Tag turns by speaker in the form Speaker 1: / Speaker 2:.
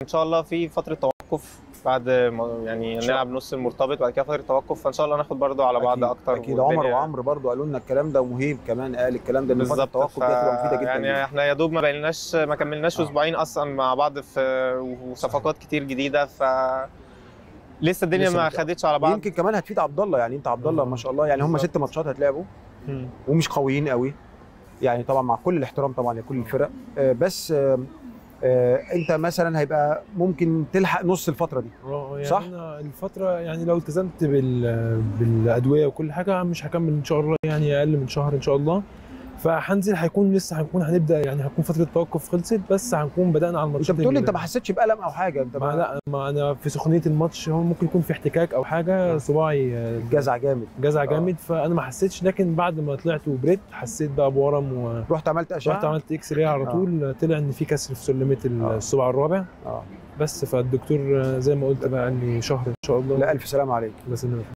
Speaker 1: ان شاء الله في فتره توقف بعد ما يعني
Speaker 2: شاء
Speaker 1: نلعب نص المرتبط بعد كده فتره توقف فان شاء الله ناخد برضو على بعض
Speaker 2: أكيد.
Speaker 1: اكتر
Speaker 2: اكيد عمر
Speaker 1: والدنيا-
Speaker 2: وعمرو برضو قالوا لنا الكلام ده ومهيب كمان قال الكلام ده ان فتره
Speaker 1: بالظبط
Speaker 2: التوقف دي هتبقى مفيده جدا
Speaker 1: يعني
Speaker 2: لينا.
Speaker 1: احنا يا دوب ما بقيناش ما كملناش
Speaker 2: آه.
Speaker 1: اسبوعين اصلا مع بعض في وصفقات كتير جديده ف لسه الدنيا
Speaker 2: لسه
Speaker 1: ما
Speaker 2: بت-
Speaker 1: خدتش على بعض
Speaker 2: يمكن كمان هتفيد عبد الله يعني انت عبد الله ما شاء الله يعني هم
Speaker 1: بالظبط.
Speaker 2: ست ماتشات هتلعبوا
Speaker 1: مم.
Speaker 2: ومش قويين قوي يعني طبعا مع كل الاحترام طبعا لكل الفرق آه، بس آه، آه، انت مثلا هيبقى ممكن تلحق نص الفتره دي
Speaker 3: اه يعني
Speaker 2: صح؟
Speaker 3: أنا الفترة يعني لو التزمت بال بالأدوية وكل حاجة مش هكمل إن شاء الله يعني أقل من شهر إن شاء الله فهنزل هيكون لسه هنكون هنبدأ يعني هيكون فترة التوقف خلصت بس هنكون بدأنا على
Speaker 2: انت
Speaker 3: الماتشات
Speaker 2: بتقول لي
Speaker 3: ال-
Speaker 2: انت ما حسيتش بالم او حاجه انت
Speaker 3: ما لا ما انا في سخونيه الماتش هو ممكن يكون في احتكاك او حاجه صباعي آه،
Speaker 2: جزع جامد
Speaker 3: جزع
Speaker 2: آه.
Speaker 3: جامد فانا ما حسيتش لكن بعد ما طلعت وبريت حسيت بقى بورم ورحت
Speaker 2: رحت عملت اشعه
Speaker 3: عملت اكس راي على
Speaker 2: آه.
Speaker 3: طول طلع ان في كسر في سلمه
Speaker 2: آه.
Speaker 3: الصباع الرابع
Speaker 2: اه
Speaker 3: بس فالدكتور آه، زي ما قلت بقى قال لي شهر ان شاء الله
Speaker 2: لا الف سلامه عليك
Speaker 3: بس إنه